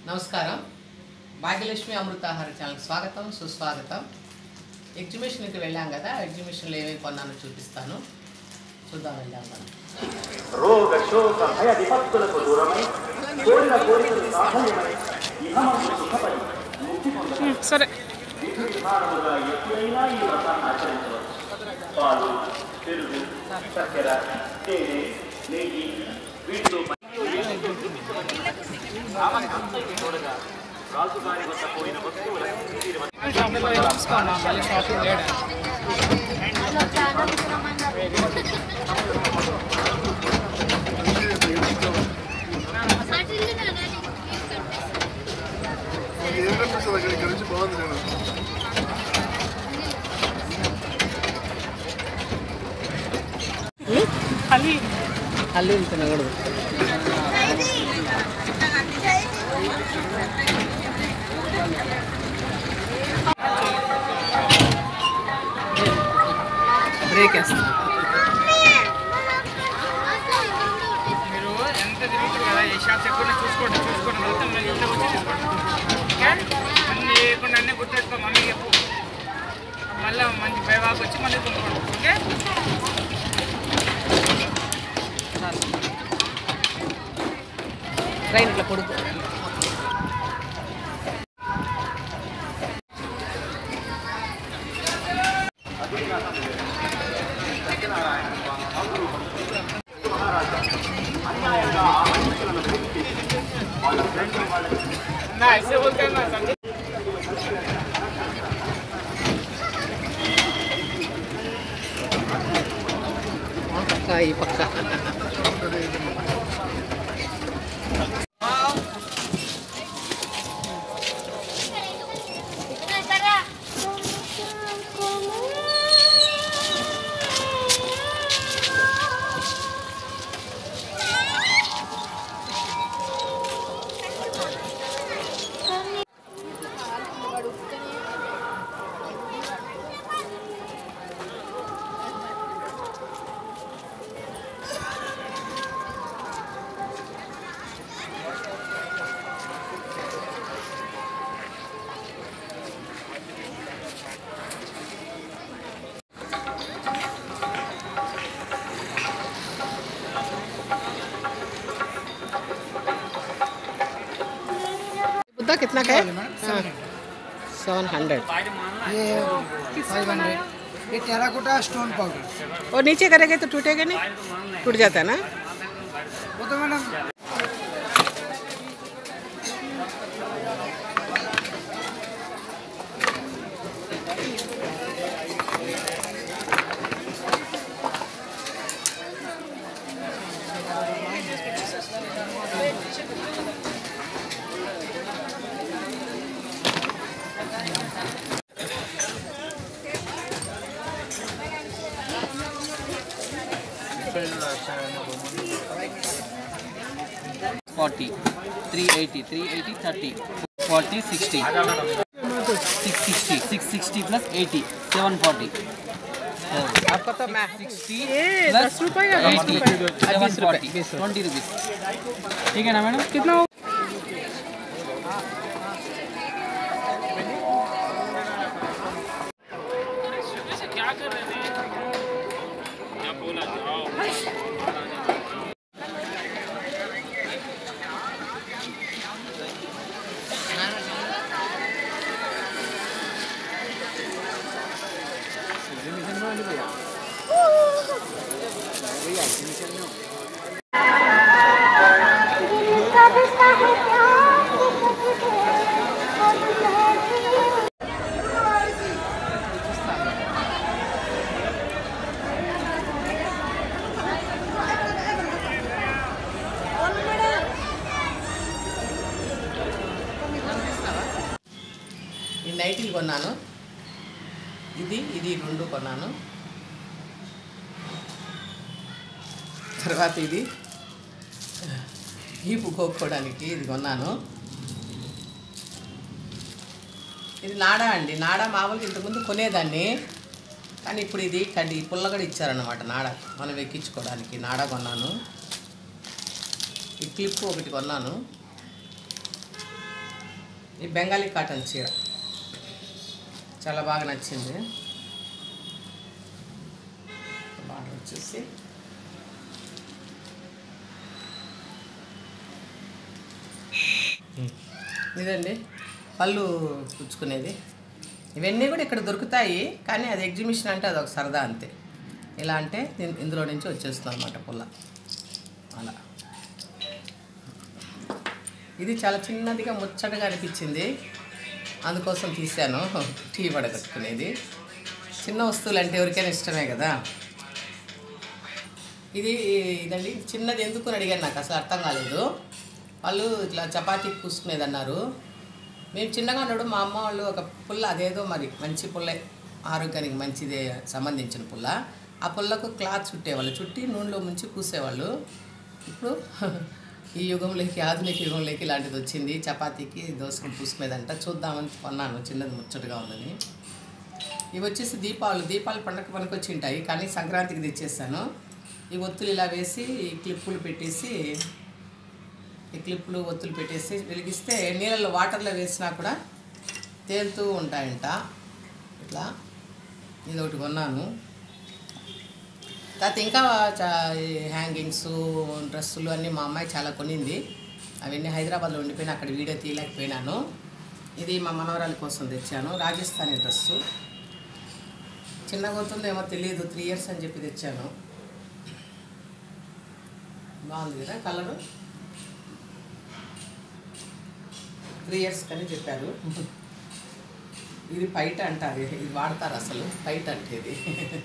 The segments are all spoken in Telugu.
నమస్కారం భాగ్యలక్ష్మి అమృతాహార ఛానల్కి స్వాగతం సుస్వాగతం ఎగ్జిబిషన్కి వెళ్ళాం కదా ఎగ్జిబిషన్లో ఏమేమి కొన్నానో చూపిస్తాను చూద్దాం వెళ్ళాం మనం రోగ శోక భయ విపత్తులకు దూరమై కోరిన కోరికలు సాఫల్యమై ఇహమందు సుఖపడి ముక్తి పొందడం సరే విధి విధానముగా ఎప్పుడైనా ఈ వ్రతాన్ని ఆచరించవచ్చు పాలు పెరుగు చక్కెర తేనె నెయ్యి వీటితో రాజుగారి వద్ద పోయిన వస్తువులను షాప్లో చూసుకోండి మళ్ళీ షాపింగ్ లేడా ఏం కనిపిస్తుంది అక్కడ ఇక్కడ నుంచి బాగుంది నేను అది హల్లీలు తినకూడదు బ్రేక్ వేస్తాను మీరు ఎంత తిరుగుతారు కదా ఏ షాప్స్ ఎక్కువ చూసుకోండి చూసుకోండి మొత్తం మీరు ఇంట్లో వచ్చి తీసుకోండి ఓకే అన్ని లేకుండా అన్నీ గుర్తెట్టుకో మమ్మీ చెప్పు మళ్ళీ మంచి బైవాక్ వచ్చి మళ్ళీ కొనుక్కోండి ఓకే ట్రైన్ ఇట్లా కొడుకు ना ऐसे बोलते हैं ना समझे పక్క ఈ పక్క बुद्धा कितना का है सेवन हंड्रेड ये फाइव हंड्रेड ये टेराकोटा स्टोन पाउडर और नीचे करेंगे तो टूटेगा नहीं टूट जाता है ना वो तो madam forty three eighty three eighty thirty forty sixty six sixty six sixty plus eighty seven forty आपको तो मैं సిక్స్టీ दस रुपये का बीस ఎయిటీ रुपये సెవెన్ ఫార్టీ ట్వంటీ రూపీస్ ठीक है ना मैडम कितना हो क्या कर रहे थे क्या बोला जाओ ఈ నైటీలు కొన్నాను ఇది ఇది రెండు కొన్నాను తర్వాత ఇది ఈపు కోపుకోవడానికి ఇది కొన్నాను ఇది నాడా అండి నాడా మామూలుగా ఇంతకుముందు కొనేదాన్ని కానీ ఇప్పుడు ఇది కడ్డి పుల్లగడ ఇచ్చారన్నమాట నాడ మనం ఎక్కించుకోవడానికి నాడ కొన్నాను ఈ క్లిప్ ఒకటి కొన్నాను ఈ బెంగాలీ కాటన్ చీర చాలా బాగా నచ్చింది బాగా వచ్చేసి ఇదండి పళ్ళు పుచ్చుకునేది ఇవన్నీ కూడా ఇక్కడ దొరుకుతాయి కానీ అది ఎగ్జిబిషన్ అంటే అది ఒక సరదా అంతే ఇలా అంటే దీన్- ఇందులో నుంచి వచ్చేస్తుంది అనమాట పుల్ల అలా ఇది చాలా చిన్నదిగా ముచ్చటగా అనిపించింది అందుకోసం తీశాను టీ వడగట్టుకునేది చిన్న వస్తువులు అంటే ఎవరికైనా ఇష్టమే కదా ఇది ఇదండి చిన్నది ఎందుకు అని అడిగాను నాకు అసలు అర్థం కాలేదు వాళ్ళు ఇట్లా చపాతీ పూసుకునేది అన్నారు మేము చిన్నగా ఉన్నప్పుడు మా అమ్మ వాళ్ళు ఒక పుల్ల అదేదో మరి మంచి పుల్లే ఆరోగ్యానికి మంచిదే సంబంధించిన పుల్ల ఆ పుల్లకు క్లాత్ చుట్టేవాళ్ళు చుట్టి నూనెలో ముంచి పూసేవాళ్ళు ఇప్పుడు ఈ యుగంలోకి ఆధునిక యుగంలోకి ఇలాంటిది వచ్చింది చపాతీకి దోశకు పూసుకునేదంట చూద్దామని కొన్నాను చిన్నది ముచ్చటగా ఉందని ఇవి వచ్చేసి దీపావళి దీపావళి పండగ పనికొచ్చి ఉంటాయి కానీ సంక్రాంతికి తెచ్చేసాను ఈ ఒత్తులు ఇలా వేసి ఈ క్లిప్పులు పెట్టేసి ఈ క్లిప్పులు ఒత్తులు పెట్టేసి వెలిగిస్తే నీళ్ళలో వాటర్లో వేసినా కూడా తేలుతూ ఉంటాయంట ఇట్లా ఇది ఒకటి కొన్నాను తర్వాత ఇంకా చా ఈ హ్యాంగింగ్స్ డ్రెస్సులు అన్నీ మా అమ్మాయి చాలా కొనింది అవన్నీ హైదరాబాద్లో ఉండిపోయినా అక్కడ వీడియో తీయలేకపోయినాను ఇది మా మనవరాలి కోసం తెచ్చాను రాజస్థానీ డ్రెస్సు చిన్నగా అవుతుందేమో తెలియదు త్రీ ఇయర్స్ అని చెప్పి తెచ్చాను బాగుంది కదా కలరు త్రీ ఇయర్స్ కని చెప్పారు ఇది పైట అంటారు ఇది వాడతారు అసలు పైట అంటే ఇది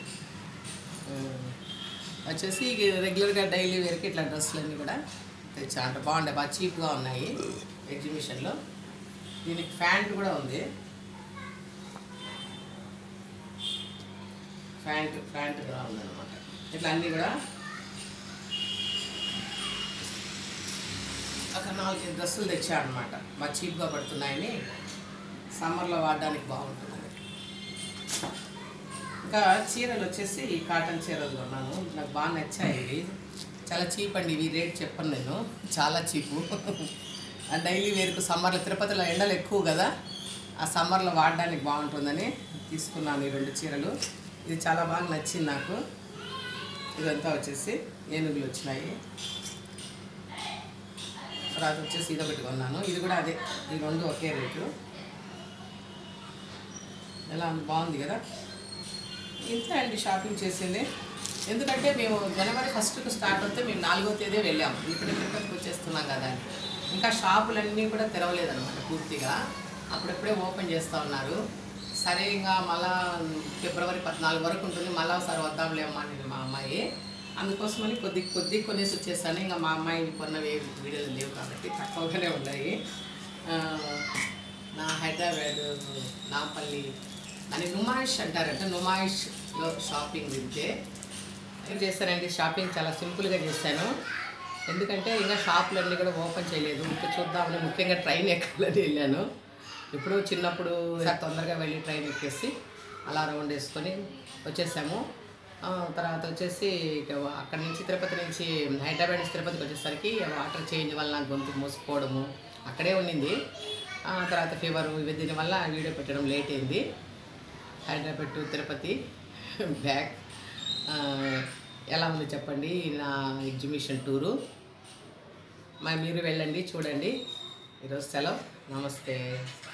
వచ్చేసి రెగ్యులర్గా డైలీ వేర్కి ఇట్లా డ్రెస్సులన్నీ కూడా తెచ్చా అంటే బాగుండే బాగా చీప్గా ఉన్నాయి ఎగ్జిబిషన్లో దీనికి ప్యాంట్ కూడా ఉంది ప్యాంట్ ప్యాంట్ కూడా ఉందన్నమాట ఇట్లా అన్నీ కూడా అక్కడ నాలుగైదు డ్రెస్సులు తెచ్చా అనమాట మా చీప్గా పడుతున్నాయని సమ్మర్లో వాడడానికి బాగుంటుందని ఇంకా చీరలు వచ్చేసి కాటన్ చీరలు కొన్నాను నాకు బాగా నచ్చాయి ఇవి చాలా చీప్ అండి ఇవి రేట్ చెప్పను నేను చాలా చీపు ఆ డైలీ వేరుకు సమ్మర్లో తిరుపతిలో ఎండలు ఎక్కువ కదా ఆ సమ్మర్లో వాడడానికి బాగుంటుందని తీసుకున్నాను ఈ రెండు చీరలు ఇది చాలా బాగా నచ్చింది నాకు ఇదంతా వచ్చేసి ఏనుగులు వచ్చినాయి తర్వాత వచ్చేసి ఇది ఒకటి కొన్నాను ఇది కూడా అదే ఈ రెండు ఒకే రేటు ఎలా ఉంది బాగుంది కదా ఇంతే అండి షాపింగ్ చేసింది ఎందుకంటే మేము జనవరి ఫస్ట్కి స్టార్ట్ అవుతే మేము నాలుగో తేదీ వెళ్ళాము ఇప్పుడు తిరుపతికి వచ్చేస్తున్నాం కదా అని ఇంకా షాపులన్నీ కూడా తెరవలేదన్నమాట పూర్తిగా అప్పుడప్పుడే ఓపెన్ చేస్తూ ఉన్నారు సరే ఇంకా మళ్ళా ఫిబ్రవరి పద్నాలుగు వరకు ఉంటుంది మళ్ళా ఒకసారి వద్దాంలేమ్మా నేను మా అమ్మాయి అందుకోసమని కొద్ది కొద్ది కొనేసి వచ్చేసాను ఇంకా మా అమ్మాయి కొన్నవి వీడియోలు లేవు కాబట్టి తక్కువగానే ఉన్నాయి ఆ, నా హైదరాబాద్ నాంపల్లి అని నుమాయిష్ అంటారంట నుమాయిష్లో షాపింగ్ వింటే ఏం చేశానండి షాపింగ్ చాలా సింపుల్గా చేశాను ఎందుకంటే ఇంకా షాపులన్నీ కూడా ఓపెన్ చేయలేదు ఇంకా చూద్దామని ముఖ్యంగా ట్రైన్ ఎక్కాలని వెళ్ళాను ఇప్పుడు చిన్నప్పుడు తొందరగా వెళ్ళి ట్రైన్ ఎక్కేసి అలా రౌండ్ వేసుకొని వచ్చేసాము ఆ, తర్వాత వచ్చేసి ఇక అక్కడి నుంచి తిరుపతి నుంచి హైదరాబాద్ నుంచి తిరుపతికి వచ్చేసరికి వాటర్ చేంజ్ వల్ల నాకు గొంతు మోసపోవడము అక్కడే ఉండింది ఆ తర్వాత ఫీవర్ ఇవి దీనివల్ల వీడియో పెట్టడం లేట్ అయింది హైదరాబాద్ టు తిరుపతి బ్యాక్ ఆ, ఎలా ఉంది చెప్పండి నా ఎగ్జిబిషన్ టూరు మరి మీరు వెళ్ళండి చూడండి ఈరోజు సెలవు నమస్తే